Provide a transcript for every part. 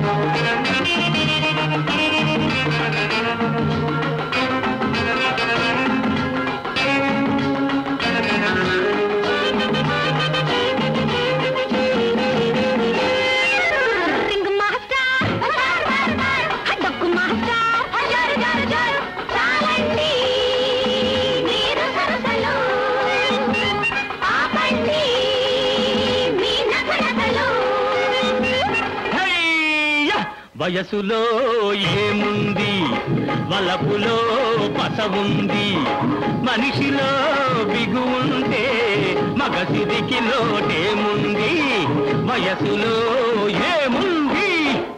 Ring master డొక్కు master జారు జారు జారు చాలండి మీరు సరసలు ఆపండి మీ నకనకలు హయ్య! వయసులో ఏముంది వలపులో పస ఉంది మనిషిలో బిగు ఉంటే మగసిరికి లోటేముంది వయసులో ఏముంది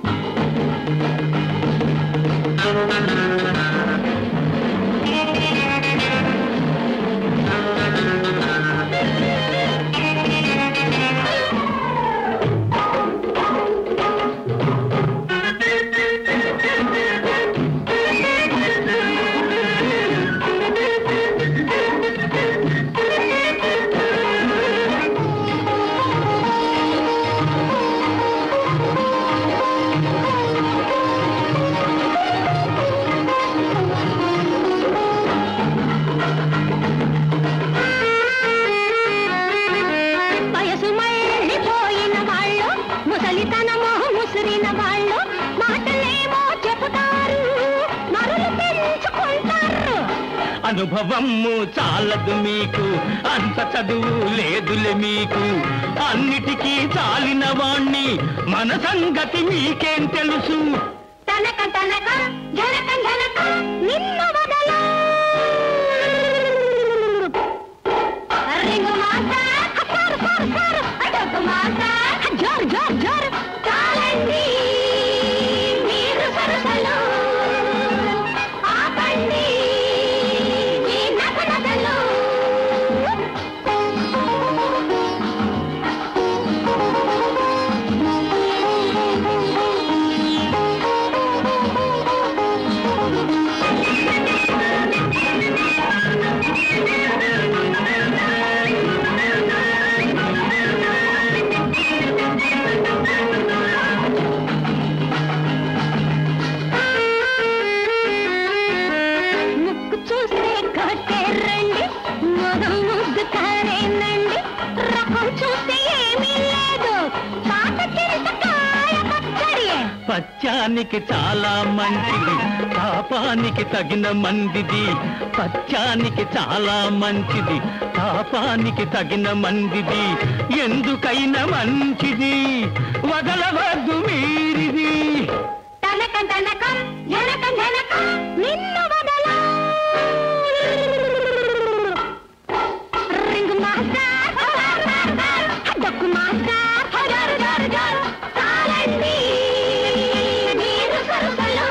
వయసు మళ్ళీపోయిన వాళ్ళు ముసలితనమో ముసిరిన వాళ్ళు మాటలేమో చెబుతారు మరులు పెంచుకుంటారు అనుభవము చాలదు మీకు అంత చదువు లేదులే మీకు అన్నిటికీ చాలిన వాణ్ణి మన సంగతి మీకేం తెలుసు తనక తనక జనక జనక నిన్ను వదల రింగు మాస్టర్ సారు సారు సారు అటొక మాస్టర్ జోరు జోరు జోరు చాలండి మీరు సరసలు ఆపండి మీ నకనకలు ముక్కు చూస్తే కట్టే రండి మగం ముద్దు కారేనండి రకం చూస్తే ఏమీ లేదు పాత చింతకాయ పచ్చడి పచ్చానికి చాలా మంచిది పాపానికి తగిన మందిది పచ్చానికి చాలా మంచిది పాపానికి తగిన మందిది ఎందుకైనా మంచిది వదలవద్దు మీరిది తనకం తనకం జనకం జనకం నిన్ను వదల రింగు మాస్టర్ డొక్కు మాస్టర్ జారు జారు జారు చాలండి మీరు సరసలు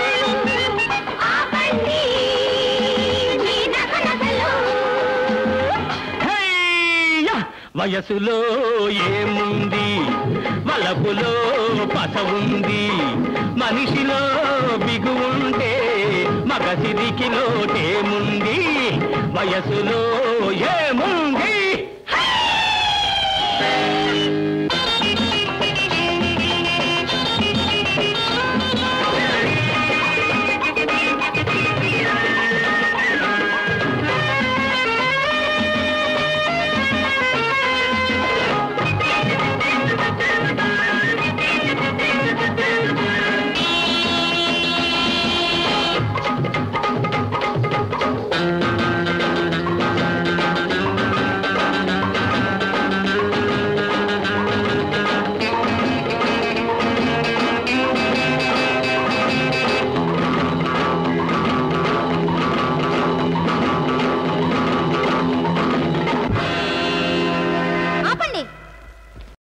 ఆపండి మీ నకనకలు హయ్య! వయసులో ఏముంది వలపులో పస ఉంది మనిషిలో బిగు ఉంటే మగసిరికి లోటేముంది వయసులో ఏముంది